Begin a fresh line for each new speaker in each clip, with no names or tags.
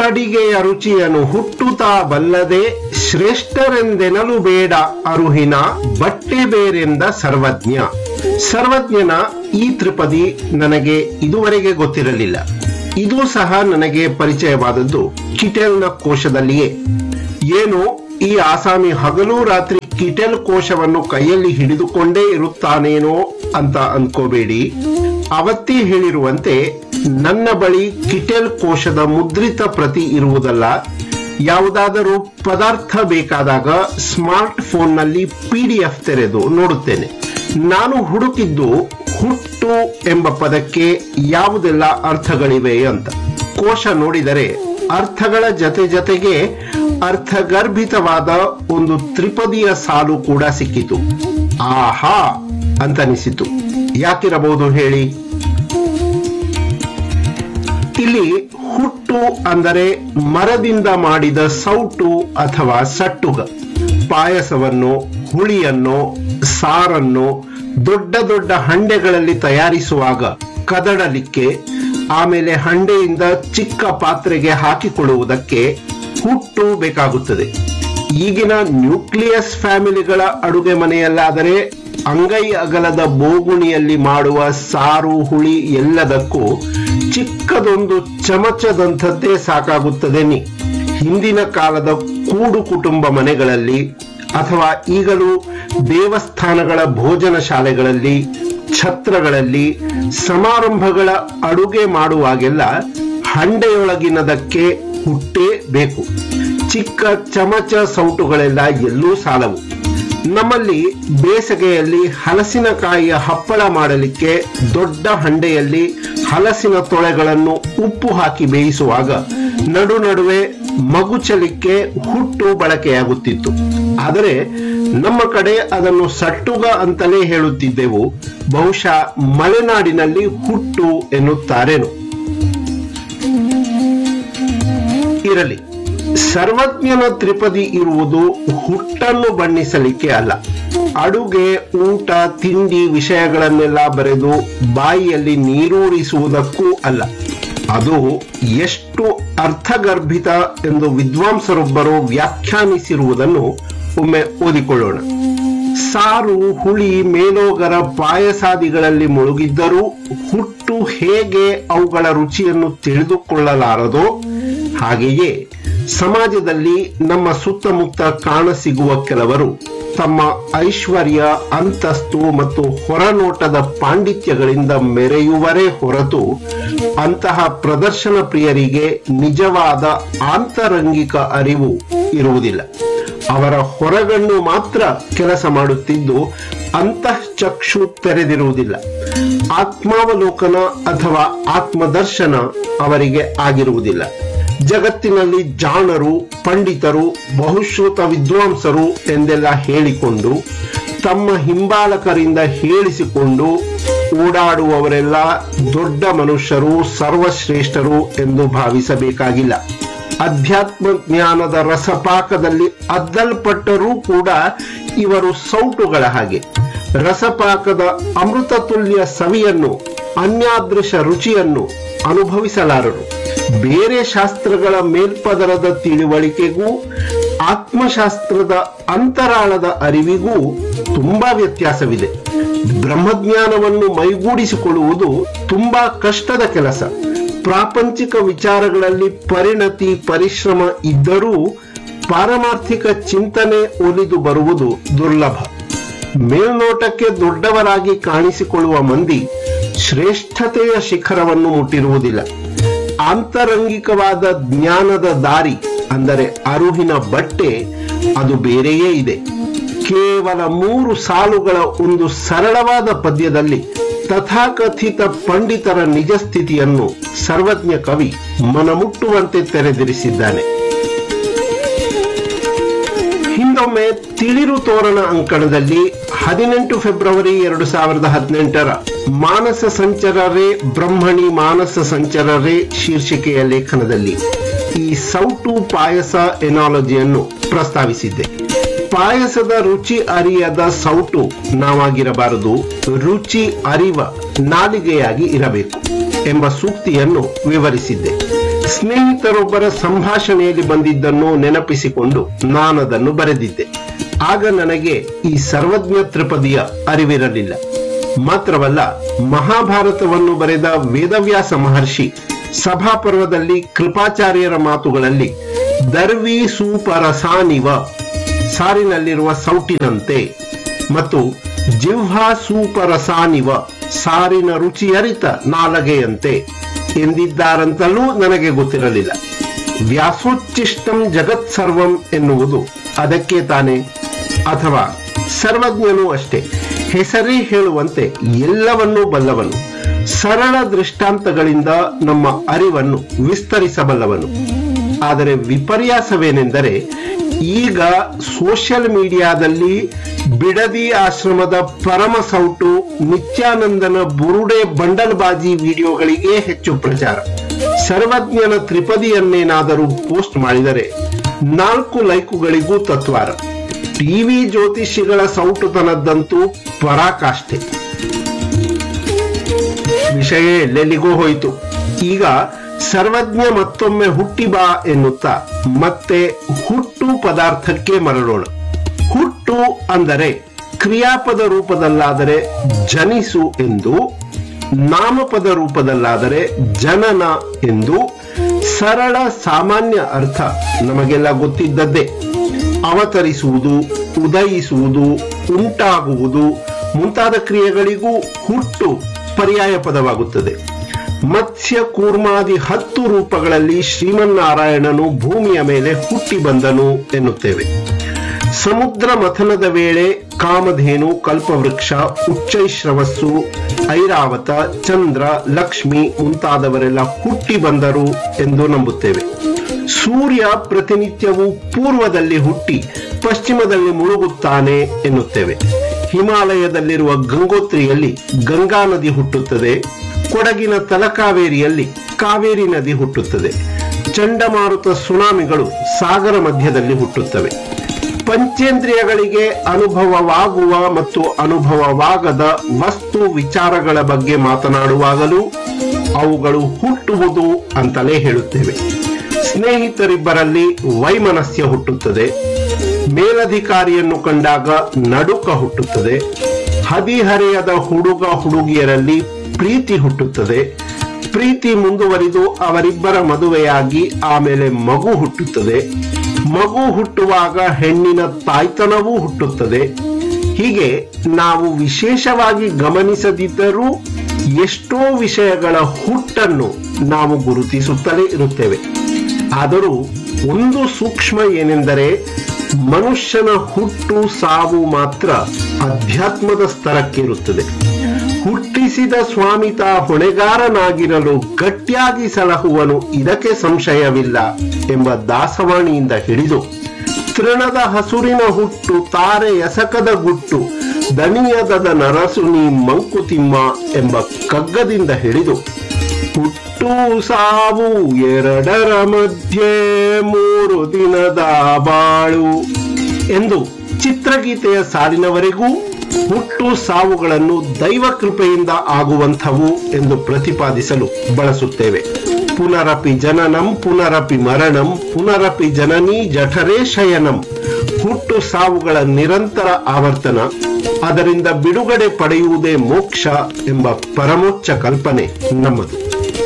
ಹೊರಡಿಗೆಯ ರುಚಿಯನ್ನು ಹುಟ್ಟುತ್ತಾ ಬಲ್ಲದೆ ಶ್ರೇಷ್ಠರೆಂದೆನಲು ಬೇಡ ಅರುಹಿನ ಬಟ್ಟೆ ಬೇರೆಂದ ಸರ್ವಜ್ಞ ಸರ್ವಜ್ಞನ ಈ ತ್ರಿಪದಿ ನನಗೆ ಇದುವರೆಗೆ ಗೊತ್ತಿರಲಿಲ್ಲ ಇದು ಸಹ ನನಗೆ ಪರಿಚಯವಾದದ್ದು ಕಿಟೆಲ್ನ ಕೋಶದಲ್ಲಿಯೇ ಏನು ಈ ಆಸಾಮಿ ಹಗಲು ರಾತ್ರಿ ಕಿಟೆಲ್ ಕೋಶವನ್ನು ಕೈಯಲ್ಲಿ ಹಿಡಿದುಕೊಂಡೇ ಇರುತ್ತಾನೇನೋ ಅಂತ ಅನ್ಕೋಬೇಡಿ ಅವತ್ತೇ ಹೇಳಿರುವಂತೆ ನನ್ನ ಬಳಿ ಕಿಟೆಲ್ ಕೋಶದ ಮುದ್ರಿತ ಪ್ರತಿ ಇರುವುದಲ್ಲ ಯಾವುದಾದರೂ ಪದಾರ್ಥ ಬೇಕಾದಾಗ ಸ್ಮಾರ್ಟ್ ಫೋನ್ನಲ್ಲಿ ಪಿ ಡಿ ಎಫ್ ತೆರೆದು ನೋಡುತ್ತೇನೆ ನಾನು ಹುಡುಕಿದ್ದು ಹುಟ್ಟು ಎಂಬ ಪದಕ್ಕೆ ಯಾವುದೆಲ್ಲ ಅರ್ಥಗಳಿವೆ ಅಂತ ಕೋಶ ನೋಡಿದರೆ ಅರ್ಥಗಳ ಜತೆ ಜತೆಗೆ ಅರ್ಥಗರ್ಭಿತವಾದ ಒಂದು ತ್ರಿಪದಿಯ ಸಾಲು ಕೂಡ ಸಿಕ್ಕಿತು ಆಹಾ ಅಂತನಿಸಿತು ಯಾಕಿರಬಹುದು ಹೇಳಿ ಇಲ್ಲಿ ಹುಟ್ಟು ಅಂದರೆ ಮರದಿಂದ ಮಾಡಿದ ಸೌಟು ಅಥವಾ ಸಟ್ಟುಗ ಪಾಯಸವನ್ನು ಹುಳಿಯನ್ನು ಸಾರನ್ನು ದೊಡ್ಡ ದೊಡ್ಡ ಹಂಡೆಗಳಲ್ಲಿ ತಯಾರಿಸುವಾಗ ಕದಡಲಿಕ್ಕೆ ಆಮೇಲೆ ಹಂಡೆಯಿಂದ ಚಿಕ್ಕ ಪಾತ್ರೆಗೆ ಹಾಕಿಕೊಳ್ಳುವುದಕ್ಕೆ ಹುಟ್ಟು ಬೇಕಾಗುತ್ತದೆ ಈಗಿನ ನ್ಯೂಕ್ಲಿಯಸ್ ಫ್ಯಾಮಿಲಿಗಳ ಅಡುಗೆ ಮನೆಯಲ್ಲಾದರೆ ಅಂಗೈ ಅಗಲದ ಬೋಗುಣಿಯಲ್ಲಿ ಮಾಡುವ ಸಾರು ಹುಳಿ ಎಲ್ಲದಕ್ಕೂ ಚಿಕ್ಕದೊಂದು ಚಮಚದಂಥದ್ದೇ ಸಾಕಾಗುತ್ತದೆ ನೀ ಹಿಂದಿನ ಕಾಲದ ಕೂಡು ಕುಟುಂಬ ಮನೆಗಳಲ್ಲಿ ಅಥವಾ ಈಗಲೂ ದೇವಸ್ಥಾನಗಳ ಭೋಜನ ಶಾಲೆಗಳಲ್ಲಿ ಛತ್ರಗಳಲ್ಲಿ ಸಮಾರಂಭಗಳ ಅಡುಗೆ ಮಾಡುವಾಗೆಲ್ಲ ಹಂಡೆಯೊಳಗಿನದಕ್ಕೆ ಹುಟ್ಟೇ ಬೇಕು ಚಿಕ್ಕ ಚಮಚ ಸೌಟುಗಳೆಲ್ಲ ಎಲ್ಲೂ ಸಾಲವು ನಮ್ಮಲ್ಲಿ ಬೇಸಗೆಯಲ್ಲಿ ಹಲಸಿನಕಾಯಿಯ ಹಪ್ಪಳ ಮಾಡಲಿಕ್ಕೆ ದೊಡ್ಡ ಹಂಡೆಯಲ್ಲಿ ಹಲಸಿನ ತೊಳೆಗಳನ್ನು ಉಪ್ಪು ಹಾಕಿ ಬೇಯಿಸುವಾಗ ನಡು ನಡುವೆ ಮಗುಚಲಿಕ್ಕೆ ಹುಟ್ಟು ಬಳಕೆಯಾಗುತ್ತಿತ್ತು ಆದರೆ ನಮ್ಮ ಕಡೆ ಅದನ್ನು ಸಟ್ಟುಗ ಅಂತಲೇ ಹೇಳುತ್ತಿದ್ದೆವು ಬಹುಶಃ ಮಲೆನಾಡಿನಲ್ಲಿ ಹುಟ್ಟು ಎನ್ನುತ್ತಾರೇನು ಇರಲಿ ಸರ್ವಜ್ಞನ ತ್ರಿಪದಿ ಇರುವುದು ಹುಟ್ಟನ್ನು ಬಣ್ಣಿಸಲಿಕ್ಕೆ ಅಲ್ಲ ಅಡುಗೆ ಊಟ ತಿಂಡಿ ವಿಷಯಗಳನ್ನೆಲ್ಲ ಬರೆದು ಬಾಯಿಯಲ್ಲಿ ನೀರೂರಿಸುವುದಕ್ಕೂ ಅಲ್ಲ ಅದು ಎಷ್ಟು ಅರ್ಥಗರ್ಭಿತ ಎಂದು ವಿದ್ವಾಂಸರೊಬ್ಬರು ವ್ಯಾಖ್ಯಾನಿಸಿರುವುದನ್ನು ಒಮ್ಮೆ ಓದಿಕೊಳ್ಳೋಣ ಸಾರು ಹುಳಿ ಮೇಲೋಗರ ಪಾಯಸಾದಿಗಳಲ್ಲಿ ಮುಳುಗಿದ್ದರೂ ಹುಟ್ಟು ಹೇಗೆ ಅವುಗಳ ರುಚಿಯನ್ನು ತಿಳಿದುಕೊಳ್ಳಲಾರದೋ ಹಾಗೆಯೇ ಸಮಾಜದಲ್ಲಿ ನಮ್ಮ ಸುತ್ತಮುತ್ತ ಕಾಣಸಿಗುವ ಕೆಲವರು ತಮ್ಮ ಐಶ್ವರ್ಯ ಅಂತಸ್ತು ಮತ್ತು ಹೊರನೋಟದ ಪಾಂಡಿತ್ಯಗಳಿಂದ ಮೆರೆಯುವರೇ ಹೊರತು ಅಂತಹ ಪ್ರದರ್ಶನ ಪ್ರಿಯರಿಗೆ ನಿಜವಾದ ಆಂತರಂಗಿಕ ಅರಿವು ಇರುವುದಿಲ್ಲ ಅವರ ಹೊರಗಣ್ಣು ಮಾತ್ರ ಕೆಲಸ ಮಾಡುತ್ತಿದ್ದು ಅಂತಃಚಕ್ಷು ತೆರೆದಿರುವುದಿಲ್ಲ ಆತ್ಮಾವಲೋಕನ ಅಥವಾ ಆತ್ಮದರ್ಶನ ಅವರಿಗೆ ಆಗಿರುವುದಿಲ್ಲ ಜಗತ್ತಿನಲ್ಲಿ ಜಾಣರು ಪಂಡಿತರು ಬಹುಶ್ರುತ ವಿದ್ವಾಂಸರು ಎಂದೆಲ್ಲ ಹೇಳಿಕೊಂಡು ತಮ್ಮ ಹಿಂಬಾಲಕರಿಂದ ಹೇಳಿಸಿಕೊಂಡು ಓಡಾಡುವವರೆಲ್ಲ ದೊಡ್ಡ ಮನುಷ್ಯರು ಸರ್ವಶ್ರೇಷ್ಠರು ಎಂದು ಭಾವಿಸಬೇಕಾಗಿಲ್ಲ ಅಧ್ಯಾತ್ಮ ಜ್ಞಾನದ ರಸಪಾಕದಲ್ಲಿ ಅದ್ದಲ್ಪಟ್ಟರೂ ಕೂಡ ಇವರು ಸೌಟುಗಳ ಹಾಗೆ ರಸಪಾಕದ ಅಮೃತ ತುಲ್ಯ ಸವಿಯನ್ನು ಅನ್ಯಾದೃಶ ರುಚಿಯನ್ನು ಅನುಭವಿಸಲಾರರು ಬೇರೆ ಶಾಸ್ತ್ರಗಳ ಮೇಲ್ಪದರದ ತಿಳುವಳಿಕೆಗೂ ಆತ್ಮಶಾಸ್ತ್ರದ ಅಂತರಾಳದ ಅರಿವಿಗೂ ತುಂಬಾ ವ್ಯತ್ಯಾಸವಿದೆ ಬ್ರಹ್ಮಜ್ಞಾನವನ್ನು ಮೈಗೂಡಿಸಿಕೊಳ್ಳುವುದು ತುಂಬಾ ಕಷ್ಟದ ಕೆಲಸ ಪ್ರಾಪಂಚಿಕ ವಿಚಾರಗಳಲ್ಲಿ ಪರಿಣತಿ ಪರಿಶ್ರಮ ಇದ್ದರೂ ಪಾರಮಾರ್ಥಿಕ ಚಿಂತನೆ ಒಲಿದು ಬರುವುದು ದುರ್ಲಭ ಮೇಲ್ನೋಟಕ್ಕೆ ದೊಡ್ಡವರಾಗಿ ಕಾಣಿಸಿಕೊಳ್ಳುವ ಮಂದಿ ಶ್ರೇಷ್ಠತೆಯ ಶಿಖರವನ್ನು ಮುಟ್ಟಿರುವುದಿಲ್ಲ ಆಂತರಂಗಿಕವಾದ ಜ್ಞಾನದ ದಾರಿ ಅಂದರೆ ಅರುಹಿನ ಬಟ್ಟೆ ಅದು ಬೇರೆಯೇ ಇದೆ ಕೇವಲ ಮೂರು ಸಾಲುಗಳ ಒಂದು ಸರಳವಾದ ಪದ್ಯದಲ್ಲಿ ತಥಾಕಥಿತ ಪಂಡಿತರ ನಿಜ ಸ್ಥಿತಿಯನ್ನು ಸರ್ವಜ್ಞ ಕವಿ ಮನಮುಟ್ಟುವಂತೆ ತೆರೆದಿರಿಸಿದ್ದಾನೆ ಹಿಂದೊಮ್ಮೆ ತಿಳಿರು ತೋರಣ ಅಂಕಣದಲ್ಲಿ ಹದಿನೆಂಟು ಫೆಬ್ರವರಿ ಎರಡು ಸಾವಿರದ ಹದಿನೆಂಟರ ಮಾನಸ ಸಂಚರರೇ ಬ್ರಹ್ಮಣಿ ಮಾನಸ ಸಂಚರರೇ ಶೀರ್ಷಿಕೆಯ ಲೇಖನದಲ್ಲಿ ಈ ಸೌಟು ಪಾಯಸ ಎನಾಲಜಿಯನ್ನು ಪ್ರಸ್ತಾವಿಸಿದ್ದೆ ಪಾಯಸದ ರುಚಿ ಅರಿಯದ ಸೌಟು ನಾವಾಗಿರಬಾರದು ರುಚಿ ಅರಿವ ನಾಲಿಗೆಯಾಗಿ ಇರಬೇಕು ಎಂಬ ಸೂಕ್ತಿಯನ್ನು ವಿವರಿಸಿದ್ದೆ ಸ್ನೇಹಿತರೊಬ್ಬರ ಸಂಭಾಷಣೆಯಲ್ಲಿ ಬಂದಿದ್ದನ್ನು ನೆನಪಿಸಿಕೊಂಡು ನಾನದನ್ನು ಬರೆದಿದ್ದೆ ಆಗ ನನಗೆ ಈ ಸರ್ವಜ್ಞ ತ್ರಿಪದಿಯ ಅರಿವಿರಲಿಲ್ಲ ಮಾತ್ರವಲ್ಲ ಮಹಾಭಾರತವನ್ನು ಬರೆದ ವೇದವ್ಯಾಸ ಮಹರ್ಷಿ ಸಭಾಪರ್ವದಲ್ಲಿ ಕೃಪಾಚಾರ್ಯರ ಮಾತುಗಳಲ್ಲಿ ದರ್ವಿ ಸೂಪರಸಾನಿವ ಸಾರಿನಲ್ಲಿರುವ ಸೌಟಿನಂತೆ ಮತ್ತು ಜಿಹ್ವಾ ಸೂಪರಸಾನಿವ ಸಾರಿನ ರುಚಿಯರಿತ ನಾಲಗೆಯಂತೆ ಎಂದಿದ್ದಾರಂತಲೂ ನನಗೆ ಗೊತ್ತಿರಲಿಲ್ಲ ವ್ಯಾಸೋಚ್ಚಿಷ್ಟಂ ಜಗತ್ ಸರ್ವಂ ಎನ್ನುವುದು ಅದಕ್ಕೆ ತಾನೆ ಅಥವಾ ಸರ್ವಜ್ಞನೂ ಅಷ್ಟೇ ಹೆಸರೇ ಹೇಳುವಂತೆ ಎಲ್ಲವನ್ನೂ ಬಲ್ಲವನು ಸರಳ ದೃಷ್ಟಾಂತಗಳಿಂದ ನಮ್ಮ ಅರಿವನ್ನು ವಿಸ್ತರಿಸಬಲ್ಲವನು ಆದರೆ ವಿಪರ್ಯಾಸವೇನೆಂದರೆ ಈಗ ಸೋಷಿಯಲ್ ಮೀಡಿಯಾದಲ್ಲಿ ಬಿಡದಿ ಆಶ್ರಮದ ಪರಮ ಸೌಟು ನಿತ್ಯಾನಂದನ ಬುರುಡೆ ಬಂಡಲ್ಬಾಜಿ ವಿಡಿಯೋಗಳಿಗೆ ಹೆಚ್ಚು ಪ್ರಚಾರ ಸರ್ವಜ್ಞನ ತ್ರಿಪದಿಯನ್ನೇನಾದರೂ ಪೋಸ್ಟ್ ಮಾಡಿದರೆ ನಾಲ್ಕು ಲೈಕುಗಳಿಗೂ ತತ್ವಾರ ಟಿವಿ ಜ್ಯೋತಿಷಿಗಳ ಸೌಟುತನದ್ದಂತೂ ಪರಾಕಾಷ್ಠೆ ವಿಷಯ ಎಲ್ಲೆಲ್ಲಿಗೂ ಹೋಯಿತು ಈಗ ಸರ್ವಜ್ಞ ಮತ್ತೊಮ್ಮೆ ಹುಟ್ಟಿ ಬಾ ಎನ್ನುತ್ತಾ ಮತ್ತೆ ಹುಟ್ಟು ಪದಾರ್ಥಕ್ಕೆ ಮರಳೋಣ ಹುಟ್ಟು ಅಂದರೆ ಕ್ರಿಯಾಪದ ರೂಪದಲ್ಲಾದರೆ ಜನಿಸು ಎಂದು ನಾಮಪದ ರೂಪದಲ್ಲಾದರೆ ಜನನ ಎಂದು ಸರಳ ಸಾಮಾನ್ಯ ಅರ್ಥ ನಮಗೆಲ್ಲ ಗೊತ್ತಿದ್ದದ್ದೇ ಅವತರಿಸುವುದು ಉದಯಿಸುವುದು ಉಂಟಾಗುವುದು ಮುಂತಾದ ಕ್ರಿಯೆಗಳಿಗೂ ಹುಟ್ಟು ಪರ್ಯಾಯ ಪದವಾಗುತ್ತದೆ ಮತ್ಸ್ಯ ಕೂರ್ಮಾದಿ ಹತ್ತು ರೂಪಗಳಲ್ಲಿ ಶ್ರೀಮನ್ನಾರಾಯಣನು ಭೂಮಿಯ ಮೇಲೆ ಹುಟ್ಟಿ ಬಂದನು ಎನ್ನುತ್ತೇವೆ ಸಮುದ್ರ ಮಥನದ ವೇಳೆ ಕಾಮಧೇನು ಕಲ್ಪವೃಕ್ಷ ಉಚ್ಚೈಶ್ರವಸ್ಸು ಐರಾವತ ಚಂದ್ರ ಲಕ್ಷ್ಮಿ ಮುಂತಾದವರೆಲ್ಲ ಹುಟ್ಟಿ ಬಂದರು ಎಂದು ನಂಬುತ್ತೇವೆ ಸೂರ್ಯ ಪ್ರತಿನಿತ್ಯವೂ ಪೂರ್ವದಲ್ಲಿ ಹುಟ್ಟಿ ಪಶ್ಚಿಮದಲ್ಲಿ ಮುಳುಗುತ್ತಾನೆ ಎನ್ನುತ್ತೇವೆ ಹಿಮಾಲಯದಲ್ಲಿರುವ ಗಂಗೋತ್ರಿಯಲ್ಲಿ ಗಂಗಾ ನದಿ ಹುಟ್ಟುತ್ತದೆ ಕೊಡಗಿನ ತಲಕಾವೇರಿಯಲ್ಲಿ ಕಾವೇರಿ ನದಿ ಹುಟ್ಟುತ್ತದೆ ಚಂಡಮಾರುತ ಸುನಾಮಿಗಳು ಸಾಗರ ಮಧ್ಯದಲ್ಲಿ ಹುಟ್ಟುತ್ತವೆ ಪಂಚೇಂದ್ರಿಯಗಳಿಗೆ ಅನುಭವವಾಗುವ ಮತ್ತು ಅನುಭವವಾಗದ ವಸ್ತು ವಿಚಾರಗಳ ಬಗ್ಗೆ ಮಾತನಾಡುವಾಗಲೂ ಅವುಗಳು ಹುಟ್ಟುವುದು ಅಂತಲೇ ಹೇಳುತ್ತೇವೆ ಸ್ನೇಹಿತರಿಬ್ಬರಲ್ಲಿ ವೈಮನಸ್ಯ ಹುಟ್ಟುತ್ತದೆ ಮೇಲಧಿಕಾರಿಯನ್ನು ಕಂಡಾಗ ನಡುಕ ಹುಟ್ಟುತ್ತದೆ ಹದಿಹರೆಯದ ಹುಡುಗ ಹುಡುಗಿಯರಲ್ಲಿ ಪ್ರೀತಿ ಹುಟ್ಟುತ್ತದೆ ಪ್ರೀತಿ ಮುಂದುವರಿದು ಅವರಿಬ್ಬರ ಮದುವೆಯಾಗಿ ಆಮೇಲೆ ಮಗು ಹುಟ್ಟುತ್ತದೆ ಮಗು ಹುಟ್ಟುವಾಗ ಹೆಣ್ಣಿನ ತಾಯ್ತನವೂ ಹುಟ್ಟುತ್ತದೆ ಹೀಗೆ ನಾವು ವಿಶೇಷವಾಗಿ ಗಮನಿಸದಿದ್ದರೂ ಎಷ್ಟೋ ವಿಷಯಗಳ ಹುಟ್ಟನ್ನು ನಾವು ಗುರುತಿಸುತ್ತಲೇ ಇರುತ್ತೇವೆ ಆದರೂ ಒಂದು ಸೂಕ್ಷ್ಮ ಏನೆಂದರೆ ಮನುಷ್ಯನ ಹುಟ್ಟು ಸಾವು ಮಾತ್ರ ಅಧ್ಯಾತ್ಮದ ಸ್ತರಕ್ಕಿರುತ್ತದೆ ಹುಟ್ಟಿಸಿದ ಸ್ವಾಮಿತ ಹೊಣೆಗಾರನಾಗಿರಲು ಗಟ್ಟಿಯಾಗಿ ಸಲಹುವನು ಇದಕ್ಕೆ ಸಂಶಯವಿಲ್ಲ ಎಂಬ ದಾಸವಾಣಿಯಿಂದ ಹಿಡಿದು ತೃಣದ ಹಸುರಿನ ಹುಟ್ಟು ತಾರೆ ಎಸಕದ ಗುಟ್ಟು ದನಿಯದದ ನರಸುನಿ ಮಂಕುತಿಮ್ಮ ಎಂಬ ಕಗ್ಗದಿಂದ ಹಿಡಿದು ಹುಟ್ಟು ಸಾವು ಎರಡರ ಮಧ್ಯೆ ಮೂರು ದಿನದ ಬಾಳು ಎಂದು ಚಿತ್ರಗೀತೆಯ ಸಾಲಿನವರೆಗೂ ಹುಟ್ಟು ಸಾವುಗಳನ್ನು ದೈವ ಕೃಪೆಯಿಂದ ಆಗುವಂಥವು ಎಂದು ಪ್ರತಿಪಾದಿಸಲು ಬಳಸುತ್ತೇವೆ ಪುನರಪಿ ಜನನಂ ಪುನರಪಿ ಮರಣಂ ಪುನರಪಿ ಜನನೀ ಜಠರೇ ಶಯನಂ ಹುಟ್ಟು ಸಾವುಗಳ ನಿರಂತರ ಆವರ್ತನ ಅದರಿಂದ ಬಿಡುಗಡೆ ಪಡೆಯುವುದೇ ಮೋಕ್ಷ ಎಂಬ ಪರಮೋಚ್ಚ ಕಲ್ಪನೆ ನಮ್ಮದು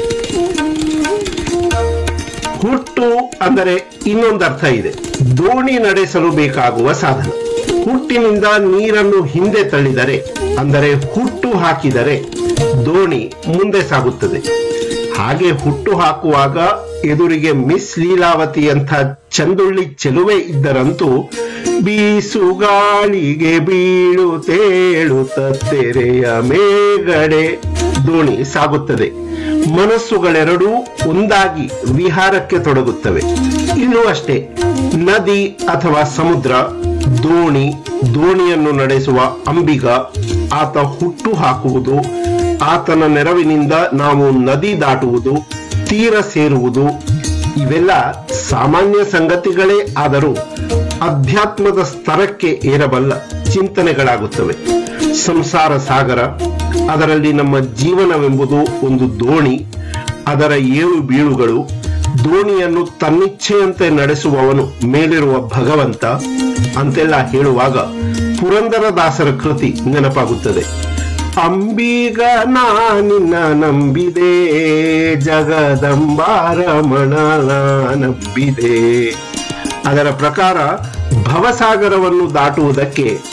ಹುಟ್ಟು ಅಂದರೆ ಇನ್ನೊಂದರ್ಥ ಇದೆ ದೋಣಿ ನಡೆಸಲು ಬೇಕಾಗುವ ಸಾಧನ ಹುಟ್ಟಿನಿಂದ ನೀರನ್ನು ಹಿಂದೆ ತಳ್ಳಿದರೆ ಅಂದರೆ ಹುಟ್ಟು ಹಾಕಿದರೆ ದೋಣಿ ಮುಂದೆ ಸಾಗುತ್ತದೆ ಹಾಗೆ ಹುಟ್ಟು ಹಾಕುವಾಗ ಎದುರಿಗೆ ಮಿಸ್ ಲೀಲಾವತಿಯಂಥ ಚಂದುಳ್ಳಿ ಚೆಲುವೆ ಇದ್ದರಂತೂ ಬೀಸುಗಾಳಿಗೆ ಬೀಳು ತೇಳುತ್ತ ತೆರೆಯ ಮೇಗಡೆ ದೋಣಿ ಸಾಗುತ್ತದೆ ಮನಸ್ಸುಗಳೆರಡೂ ಒಂದಾಗಿ ವಿಹಾರಕ್ಕೆ ತೊಡಗುತ್ತವೆ ಇಲ್ಲೂ ಅಷ್ಟೇ ನದಿ ಅಥವಾ ಸಮುದ್ರ ದೋಣಿ ದೋಣಿಯನ್ನು ನಡೆಸುವ ಅಂಬಿಗ ಆತ ಹುಟ್ಟು ಹಾಕುವುದು ಆತನ ನೆರವಿನಿಂದ ನಾವು ನದಿ ದಾಟುವುದು ತೀರ ಸೇರುವುದು ಇವೆಲ್ಲ ಸಾಮಾನ್ಯ ಸಂಗತಿಗಳೇ ಆದರೂ ಅಧ್ಯಾತ್ಮದ ಸ್ತರಕ್ಕೆ ಏರಬಲ್ಲ ಚಿಂತನೆಗಳಾಗುತ್ತವೆ ಸಂಸಾರ ಸಾಗರ ಅದರಲ್ಲಿ ನಮ್ಮ ಜೀವನವೆಂಬುದು ಒಂದು ದೋಣಿ ಅದರ ಏಳು ಬೀಳುಗಳು ದೋಣಿಯನ್ನು ತನ್ನಿಚ್ಛೆಯಂತೆ ನಡೆಸುವವನು ಮೇಲಿರುವ ಭಗವಂತ ಅಂತೆಲ್ಲ ಹೇಳುವಾಗ ಪುರಂದರದಾಸರ ಕೃತಿ ನೆನಪಾಗುತ್ತದೆ ಅಂಬೀಗ ನಾನಿನ್ನ ನಂಬಿದೆ ಜಗದಂಬಾರಮಣ ನಂಬಿದೆ ಅದರ ಪ್ರಕಾರ ಭವಸಾಗರವನ್ನು ದಾಟುವುದಕ್ಕೆ